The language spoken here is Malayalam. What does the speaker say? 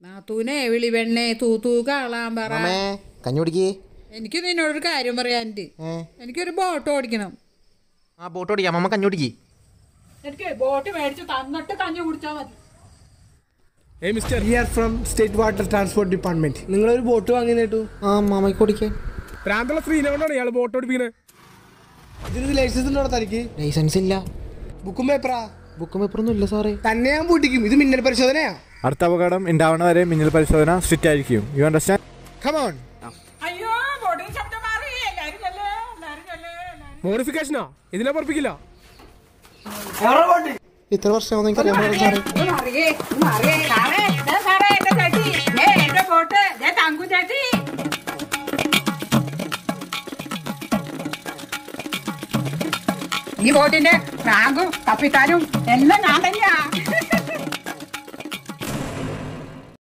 നാത്തൂനെ വിളി വെണ്ണേ തൂത്തൂ കാളാൻ പറ മാമേ കഞ്ഞി കുടിക്കേ എനിക്ക് നിന്നോടൊരു കാര്യം പറയാനുണ്ട് എനിക്കൊരു ബോട്ട് ഓടിക്കണം ആ ബോട്ട് ഓടിക്കാം മാമ കഞ്ഞി കുടിക്കേ എനിക്ക് ബോട്ട് മേടിച്ച് തന്നിട്ട് കഞ്ഞി കുടിച്ചാൽ മതി ഏയ് mister here from state water transport department നിങ്ങളൊരു ബോട്ട് വാങ്ങി കേട്ടു ആ മാമയ്ക്ക് കുടിക്കാൻ പ്രാന്തുള്ള സ്ത്രീനെ കൊണ്ടാണ് ഇയാൾ ബോട്ട് ഓടിപ്പിക്കുന്നത് ഇതിന് ലൈസൻസ് ഉണ്ടോ തനിക്ക് ലൈസൻസ് ഇല്ല ബുക്കും പേപ്പറാ ബുക്കും പേപ്പറൊന്നും ഇല്ല സാറേ തന്നെ ഞാൻ പൂട്ടിക്കും ഇത് മിന്നൽ പരിശോധനയാ അടുത്ത അപകടം ഉണ്ടാവണ വരെ മിന്നൽ പരിശോധന സ്ട്രിക്റ്റ് ആയിരിക്കും യു അണ്ടർസ്റ്റാൻഡ് കമോൺ അയ്യോ ബോട്ടിൽ ശബ്ദം മാറി എല്ലാരും ചെല്ലേ എല്ലാരും ചെല്ലേ എല്ലാരും മോഡിഫിക്കേഷനാ ഇതിനെ പൊറപ്പിക്കില്ല ഇത്ര വർഷമാണെന്ന് എനിക്ക് അറിയാൻ പാടില്ല സാറേ ഇത് മറിയേ, ഇത് മറിയേ. സാറേ, ദേ സാറേ, എന്റെ ചട്ടി. ദേ എന്റെ ബോട്ട്. ദേ തങ്കു ചട്ടി. ഈ ബോട്ടിന്റെ റാങ്കും കപ്പിത്താനും എല്ലാം ഞാൻ തന്നെയാ